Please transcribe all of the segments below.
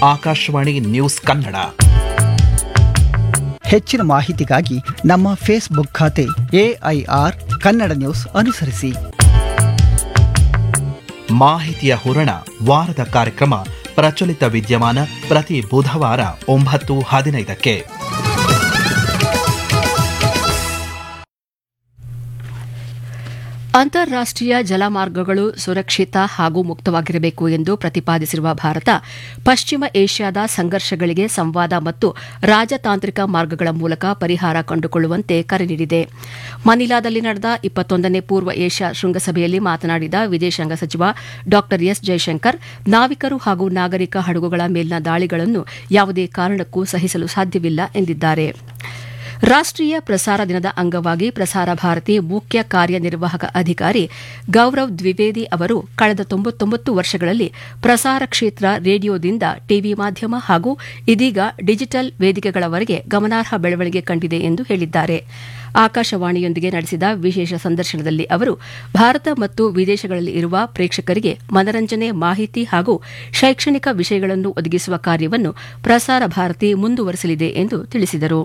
Akashvani news Kannada ಹೆಚ್ಚಿನ ಮಾಹಿತಿಗಾಗಿ ನಮ್ಮ ಫೇಸ್ಬುಕ್ ಖಾತೆ ಎಐಆರ್ ಕನ್ನಡ ನ್ಯೂಸ್ ಅನುಸರಿಸಿ ಮಾಹಿತಿಯ ಹೂರಣ ವಾರದ ಕಾರ್ಯಕ್ರಮ ಪ್ರಚಲಿತ ವಿದ್ಯಮಾನ ಪ್ರತಿ ಬುಧವಾರ ಒಂಬತ್ತು ಹದಿನೈದಕ್ಕೆ ಅಂತಾರಾಷ್ಟೀಯ ಜಲಮಾರ್ಗಗಳು ಸುರಕ್ಷಿತ ಹಾಗೂ ಮುಕ್ತವಾಗಿರಬೇಕು ಎಂದು ಪ್ರತಿಪಾದಿಸಿರುವ ಭಾರತ ಪಶ್ಚಿಮ ಏಷ್ಯಾದ ಸಂಘರ್ಷಗಳಿಗೆ ಸಂವಾದ ಮತ್ತು ರಾಜತಾಂತ್ರಿಕ ಮಾರ್ಗಗಳ ಮೂಲಕ ಪರಿಹಾರ ಕಂಡುಕೊಳ್ಳುವಂತೆ ಕರೆ ನೀಡಿದೆ ಮನಿಲಾದಲ್ಲಿ ನಡೆದ ಇಪ್ಪತ್ತೊಂದನೇ ಪೂರ್ವ ಏಷ್ಯಾ ಶೃಂಗಸಭೆಯಲ್ಲಿ ಮಾತನಾಡಿದ ವಿದೇಶಾಂಗ ಸಚಿವ ಡಾ ಎಸ್ ಜೈಶಂಕರ್ ನಾವಿಕರು ಹಾಗೂ ನಾಗರಿಕ ಹಡಗುಗಳ ಮೇಲಿನ ದಾಳಿಗಳನ್ನು ಯಾವುದೇ ಕಾರಣಕ್ಕೂ ಸಹಿಸಲು ಸಾಧ್ಯವಿಲ್ಲ ಎಂದಿದ್ದಾರೆ ರಾಷ್ಟೀಯ ಪ್ರಸಾರ ದಿನದ ಅಂಗವಾಗಿ ಪ್ರಸಾರ ಭಾರತಿ ಮುಖ್ಯ ಕಾರ್ಯನಿರ್ವಾಹಕ ಅಧಿಕಾರಿ ಗೌರವ್ ದ್ವಿವೇದಿ ಅವರು ಕಳೆದ ತೊಂಬತ್ತೊಂಬತ್ತು ವರ್ಷಗಳಲ್ಲಿ ಪ್ರಸಾರ ಕ್ಷೇತ್ರ ರೇಡಿಯೋದಿಂದ ಟಿವಿ ಮಾಧ್ಯಮ ಹಾಗೂ ಇದೀಗ ಡಿಜಿಟಲ್ ವೇದಿಕೆಗಳವರೆಗೆ ಗಮನಾರ್ಹ ಬೆಳವಣಿಗೆ ಕಂಡಿದೆ ಎಂದು ಹೇಳಿದ್ದಾರೆ ಆಕಾಶವಾಣಿಯೊಂದಿಗೆ ನಡೆಸಿದ ವಿಶೇಷ ಸಂದರ್ಶನದಲ್ಲಿ ಅವರು ಭಾರತ ಮತ್ತು ವಿದೇಶಗಳಲ್ಲಿ ಇರುವ ಪ್ರೇಕ್ಷಕರಿಗೆ ಮನರಂಜನೆ ಮಾಹಿತಿ ಹಾಗೂ ಶೈಕ್ಷಣಿಕ ವಿಷಯಗಳನ್ನು ಒದಗಿಸುವ ಕಾರ್ಯವನ್ನು ಪ್ರಸಾರ ಭಾರತಿ ಮುಂದುವರೆಸಲಿದೆ ಎಂದು ತಿಳಿಸಿದರು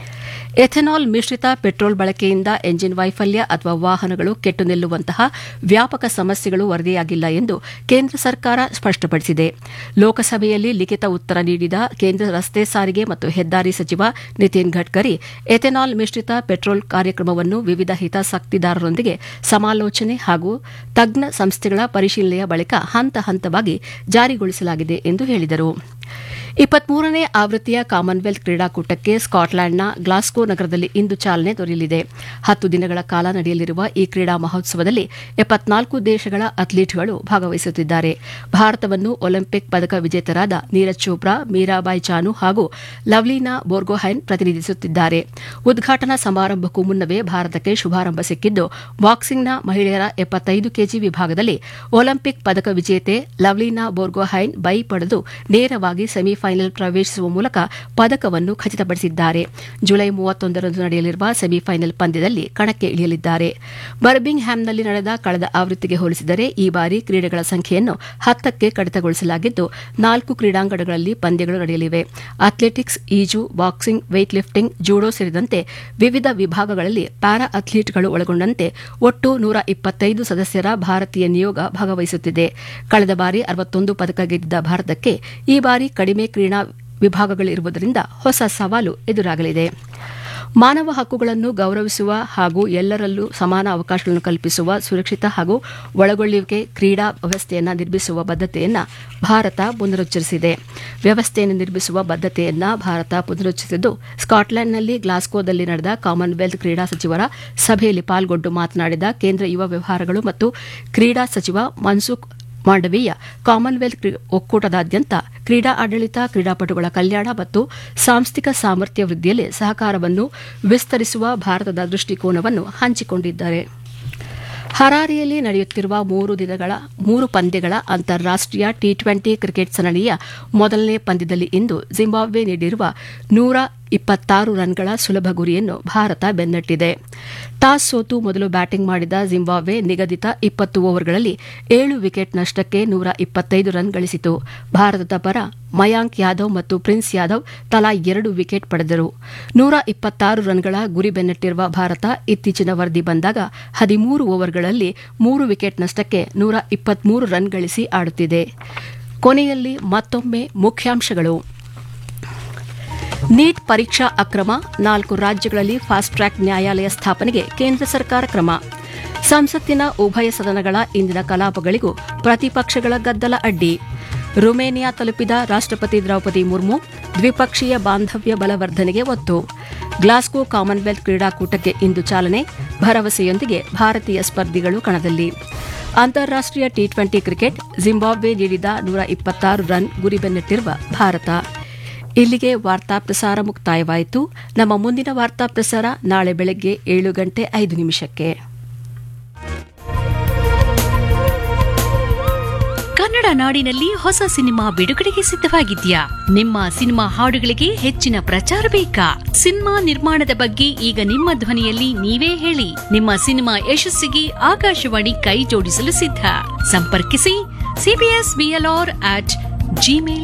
ಎಥೆನಾಲ್ ಮಿಶ್ರಿತ ಪೆಟ್ರೋಲ್ ಬಳಕೆಯಿಂದ ಎಂಜಿನ್ ವೈಫಲ್ಯ ಅಥವಾ ವಾಹನಗಳು ಕೆಟ್ಟು ನಿಲ್ಲುವಂತಹ ವ್ಯಾಪಕ ಸಮಸ್ಯೆಗಳು ವರದಿಯಾಗಿಲ್ಲ ಎಂದು ಕೇಂದ್ರ ಸರ್ಕಾರ ಸ್ಪಷ್ಟಪಡಿಸಿದೆ ಲೋಕಸಭೆಯಲ್ಲಿ ಲಿಖಿತ ಉತ್ತರ ನೀಡಿದ ಕೇಂದ್ರ ರಸ್ತೆ ಸಾರಿಗೆ ಮತ್ತು ಹೆದ್ದಾರಿ ಸಚಿವ ನಿತಿನ್ ಗಡ್ಕರಿ ಎಥೆನಾಲ್ ಮಿಶ್ರಿತ ಪೆಟ್ರೋಲ್ ಕಾರ್ಯಕ್ರಮವನ್ನು ವಿವಿಧ ಹಿತಾಸಕ್ತಿದಾರರೊಂದಿಗೆ ಸಮಾಲೋಚನೆ ಹಾಗೂ ತಜ್ಞ ಸಂಸ್ಥೆಗಳ ಪರಿಶೀಲನೆಯ ಬಳಿಕ ಹಂತ ಹಂತವಾಗಿ ಜಾರಿಗೊಳಿಸಲಾಗಿದೆ ಎಂದು ಹೇಳಿದರು ಇಪ್ಪತ್ಮೂರನೇ ಆವೃತ್ತಿಯ ಕಾಮನ್ವೆಲ್ತ್ ಕ್ರೀಡಾಕೂಟಕ್ಕೆ ಸ್ಕಾಟ್ಲೆಂಡ್ನ ಗ್ಲಾಸ್ಗೋ ನಗರದಲ್ಲಿ ಇಂದು ಚಾಲನೆ ದೊರೆಯಲಿದೆ ಹತ್ತು ದಿನಗಳ ಕಾಲ ನಡೆಯಲಿರುವ ಈ ಕ್ರೀಡಾ ಮಹೋತ್ಸವದಲ್ಲಿ ಎಪ್ಪತ್ನಾಲ್ಕು ದೇಶಗಳ ಅಥ್ಲೀಟ್ಗಳು ಭಾಗವಹಿಸುತ್ತಿದ್ದಾರೆ ಭಾರತವನ್ನು ಒಲಿಂಪಿಕ್ ಪದಕ ವಿಜೇತರಾದ ನೀರಜ್ ಚೋಪ್ರಾ ಮೀರಾಬಾಯಿ ಚಾನು ಹಾಗೂ ಲವ್ಲೀನಾ ಬೋರ್ಗೊಹೈನ್ ಪ್ರತಿನಿಧಿಸುತ್ತಿದ್ದಾರೆ ಉದ್ಘಾಟನಾ ಸಮಾರಂಭಕ್ಕೂ ಮುನ್ನವೇ ಭಾರತಕ್ಕೆ ಶುಭಾರಂಭ ಸಿಕ್ಕಿದ್ದು ಬಾಕ್ಸಿಂಗ್ನ ಮಹಿಳೆಯರ ಎಪ್ಪತ್ತೈದು ಕೆಜಿ ವಿಭಾಗದಲ್ಲಿ ಒಲಿಂಪಿಕ್ ಪದಕ ವಿಜೇತೆ ಲವ್ಲೀನಾ ಬೋರ್ಗೊಹೈನ್ ಬೈ ಪಡೆದು ನೇರವಾಗಿ ಸೆಮಿಫೈನಲ್ ಪ್ರವೇಶಿಸುವ ಮೂಲಕ ಪದಕವನ್ನು ಖಚಿತಪಡಿಸಿದ್ದಾರೆ ಜುಲೈ ಮೂವತ್ತೊಂದರಂದು ನಡೆಯಲಿರುವ ಸೆಮಿಫೈನಲ್ ಪಂದ್ಯದಲ್ಲಿ ಕಣಕ್ಕೆ ಇಳಿಯಲಿದ್ದಾರೆ ಬರ್ಬಿಂಗ್ ಹ್ಯಾಮ್ನಲ್ಲಿ ನಡೆದ ಕಳೆದ ಆವೃತ್ತಿಗೆ ಹೋಲಿಸಿದರೆ ಈ ಬಾರಿ ಕ್ರೀಡೆಗಳ ಸಂಖ್ಯೆಯನ್ನು ಹತ್ತಕ್ಕೆ ಕಡಿತಗೊಳಿಸಲಾಗಿದ್ದು ನಾಲ್ಕು ಕ್ರೀಡಾಂಗಣಗಳಲ್ಲಿ ಪಂದ್ಯಗಳು ನಡೆಯಲಿವೆ ಅಥ್ಲೆಟಿಕ್ಸ್ ಈಜು ಬಾಕ್ಸಿಂಗ್ ವೇಟ್ ಲಿಫ್ಟಿಂಗ್ ಜೂಡೋ ಸೇರಿದಂತೆ ವಿವಿಧ ವಿಭಾಗಗಳಲ್ಲಿ ಪ್ಯಾರಾ ಅಥ್ಲೀಟ್ಗಳು ಒಳಗೊಂಡಂತೆ ಒಟ್ಟು ನೂರ ಇಪ್ಪತ್ತೈದು ಸದಸ್ಯರ ಭಾರತೀಯ ನಿಯೋಗ ಭಾಗವಹಿಸುತ್ತಿದೆ ಕಳೆದ ಬಾರಿ ಅರವತ್ತೊಂದು ಪದಕ ಗೆದ್ದಿದ್ದ ಭಾರತಕ್ಕೆ ಈ ಬಾರಿ ಕಡಿಮೆ ಕ್ರೀಡಾ ವಿಭಾಗಗಳಿರುವುದರಿಂದ ಹೊಸ ಸವಾಲು ಎದುರಾಗಲಿದೆ ಮಾನವ ಹಕ್ಕುಗಳನ್ನು ಗೌರವಿಸುವ ಹಾಗೂ ಎಲ್ಲರಲ್ಲೂ ಸಮಾನ ಅವಕಾಶಗಳನ್ನು ಕಲ್ಪಿಸುವ ಸುರಕ್ಷಿತ ಹಾಗೂ ಒಳಗೊಳ್ಳುವಿಕೆ ಕ್ರೀಡಾ ವ್ಯವಸ್ಥೆಯನ್ನು ನಿರ್ಮಿಸುವ ಬದ್ಧತೆಯನ್ನು ಭಾರತ ಪುನರುಚ್ಚರಿಸಿದೆ ವ್ಯವಸ್ಥೆಯನ್ನು ನಿರ್ಮಿಸುವ ಬದ್ಧತೆಯನ್ನು ಭಾರತ ಪುನರುಚ್ಚರಿಸಿದ್ದು ಸ್ಕಾಟ್ಲೆಂಡ್ನಲ್ಲಿ ಗ್ಲಾಸ್ಗೋದಲ್ಲಿ ನಡೆದ ಕಾಮನ್ವೆಲ್ತ್ ಕ್ರೀಡಾ ಸಚಿವರ ಸಭೆಯಲ್ಲಿ ಪಾಲ್ಗೊಂಡು ಮಾತನಾಡಿದ ಕೇಂದ್ರ ಯುವ ವ್ಯವಹಾರಗಳು ಮತ್ತು ಕ್ರೀಡಾ ಸಚಿವ ಮನ್ಸುಖ್ ಮಾಂಡವೀಯ ಕಾಮನ್ವೆಲ್ತ್ ಒಕ್ಕೂಟದಾದ್ಯಂತ ಕ್ರೀಡಾ ಆಡಳಿತ ಕ್ರೀಡಾಪಟುಗಳ ಕಲ್ಯಾಣ ಮತ್ತು ಸಾಂಸ್ಥಿಕ ಸಾಮರ್ಥ್ಯ ವೃದ್ಧಿಯಲ್ಲಿ ಸಹಕಾರವನ್ನು ವಿಸ್ತರಿಸುವ ಭಾರತದ ದೃಷ್ಟಿಕೋನವನ್ನು ಹಂಚಿಕೊಂಡಿದ್ದಾರೆ ಹರಾರಿಯಲ್ಲಿ ನಡೆಯುತ್ತಿರುವ ಮೂರು ದಿನಗಳ ಮೂರು ಪಂದ್ಯಗಳ ಅಂತಾರಾಷ್ಟೀಯ ಟಿ ಟ್ವೆಂಟಿ ಕ್ರಿಕೆಟ್ ಸರಣಿಯ ಮೊದಲನೇ ಪಂದ್ಯದಲ್ಲಿ ಇಂದು ಜಿಂಬಾಬ್ವೆ ನೀಡಿರುವ ನೂರ ಇಪ್ಪತ್ತಾರು ರನ್ಗಳ ಸುಲಭ ಗುರಿಯನ್ನು ಭಾರತ ಬೆನ್ನಟ್ಟಿದೆ ಟಾಸ್ ಸೋತು ಮೊದಲು ಬ್ಯಾಟಿಂಗ್ ಮಾಡಿದ ಜಿಂಬಾಬ್ವೆ ನಿಗದಿತ ಇಪ್ಪತ್ತು ಓವರ್ಗಳಲ್ಲಿ ಏಳು ವಿಕೆಟ್ ನಷ್ಟಕ್ಕೆ ನೂರ ಇಪ್ಪತ್ತೈದು ರನ್ ಗಳಿಸಿತು ಭಾರತದ ಪರ ಮಯಾಂಕ್ ಯಾದವ್ ಮತ್ತು ಪ್ರಿನ್ಸ್ ಯಾದವ್ ತಲಾ ಎರಡು ವಿಕೆಟ್ ಪಡೆದರು ನೂರ ಇಪ್ಪತ್ತಾರು ರನ್ಗಳ ಗುರಿ ಬೆನ್ನಟ್ಟಿರುವ ಭಾರತ ಇತ್ತೀಚಿನ ವರದಿ ಬಂದಾಗ ಹದಿಮೂರು ಓವರ್ಗಳಲ್ಲಿ ಮೂರು ವಿಕೆಟ್ ನಷ್ಟಕ್ಕೆ ನೂರ ಇಪ್ಪತ್ಮೂರು ರನ್ ಗಳಿಸಿ ಆಡುತ್ತಿದೆ ಕೊನೆಯಲ್ಲಿ ಮತ್ತೊಮ್ಮೆ ಮುಖ್ಯಾಂಶಗಳು ನೀಟ್ ಪರೀಕ್ಷಾ ಅಕ್ರಮ ನಾಲ್ಕು ರಾಜ್ಯಗಳಲ್ಲಿ ಫಾಸ್ಟ್ ಟ್ರ್ಯಾಕ್ ನ್ಯಾಯಾಲಯ ಸ್ಥಾಪನೆಗೆ ಕೇಂದ್ರ ಸರ್ಕಾರ ಕ್ರಮ ಸಂಸತ್ತಿನ ಉಭಯ ಸದನಗಳ ಇಂದಿನ ಕಲಾಪಗಳಿಗೂ ಪ್ರತಿಪಕ್ಷಗಳ ಗದ್ದಲ ಅಡ್ಡಿ ರುಮೇನಿಯಾ ತಲುಪಿದ ರಾಷ್ಟ್ರಪತಿ ದ್ರೌಪದಿ ಮುರ್ಮು ದ್ವಿಪಕ್ಷೀಯ ಬಾಂಧವ್ಯ ಬಲವರ್ಧನೆಗೆ ಒತ್ತು ಗ್ಲಾಸ್ಗೋ ಕಾಮನ್ವೆಲ್ತ್ ಕ್ರೀಡಾಕೂಟಕ್ಕೆ ಇಂದು ಚಾಲನೆ ಭರವಸೆಯೊಂದಿಗೆ ಭಾರತೀಯ ಸ್ಪರ್ಧಿಗಳು ಕಣದಲ್ಲಿ ಅಂತಾರಾಷ್ಟೀಯ ಟಿ ಟ್ವೆಂಟಿ ಕ್ರಿಕೆಟ್ ಜಿಂಬಾಬ್ವೆ ನೀಡಿದ ನೂರ ಇಪ್ಪತ್ತಾರು ರನ್ ಗುರಿ ಬೆನ್ನಟ್ಟಿರುವ ಭಾರತ ಇಲ್ಲಿಗೆ ವಾರ್ತಾ ಪ್ರಸಾರ ಮುಕ್ತಾಯವಾಯಿತು ನಮ್ಮ ಮುಂದಿನ ವಾರ್ತಾ ಪ್ರಸಾರ ನಾಳೆ ಬೆಳಗ್ಗೆ ಏಳು ಗಂಟೆ ಐದು ನಿಮಿಷಕ್ಕೆ ಕನ್ನಡ ನಾಡಿನಲ್ಲಿ ಹೊಸ ಸಿನಿಮಾ ಬಿಡುಗಡೆಗೆ ಸಿದ್ಧವಾಗಿದ್ಯಾ ನಿಮ್ಮ ಸಿನಿಮಾ ಹಾಡುಗಳಿಗೆ ಹೆಚ್ಚಿನ ಪ್ರಚಾರ ಬೇಕಾ ಸಿನಿಮಾ ನಿರ್ಮಾಣದ ಬಗ್ಗೆ ಈಗ ನಿಮ್ಮ ಧ್ವನಿಯಲ್ಲಿ ನೀವೇ ಹೇಳಿ ನಿಮ್ಮ ಸಿನಿಮಾ ಯಶಸ್ಸಿಗೆ ಆಕಾಶವಾಣಿ ಕೈ ಜೋಡಿಸಲು ಸಿದ್ಧ ಸಂಪರ್ಕಿಸಿ ಸಿಬಿಎಸ್ ಬಿಎಲ್ಆರ್ ಅಟ್ ಜಿಮೇಲ್